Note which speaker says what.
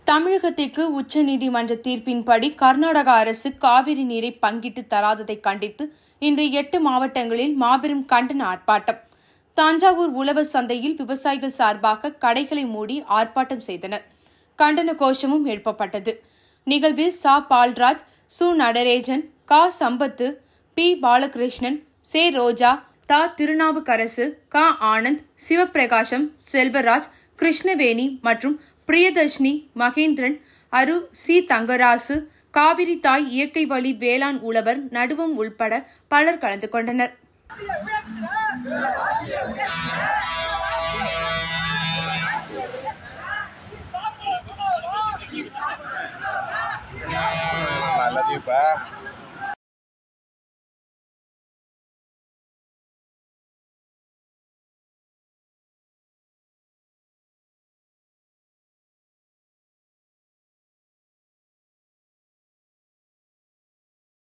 Speaker 1: தமிழகத்திற்கு உச்சநீதிமன்ற தீர்ப்பின்படி கர்நாடக அரசு காவிரி நீரை பங்கிட்டு தராததை கண்டித்து இன்று எட்டு மாவட்டங்களில் மாபெரும் கண்டன ஆர்ப்பாட்டம் தஞ்சாவூர் உழவர் சந்தையில் விவசாயிகள் சார்பாக கடைகளை மூடி ஆர்ப்பாட்டம் செய்தனர் கண்டன கோஷமும் எழுப்பப்பட்டது நிகழ்வில் சா பால்ராஜ் சு நடரேஜன் கா சம்பத்து பி பாலகிருஷ்ணன் சே ரோஜா தா திருநாவுக்கரசு க ஆனந்த் சிவபிரகாசம் செல்வராஜ் கிருஷ்ணவேணி மற்றும் பிரியதர்ஷினி மகேந்திரன் அரு சி தங்கராசு காவிரி தாய் இயற்கை வழி வேளாண் உழவர் நடுவம் உள்பட பலர் கலந்து கொண்டனர்
Speaker 2: நல்லது இப்போ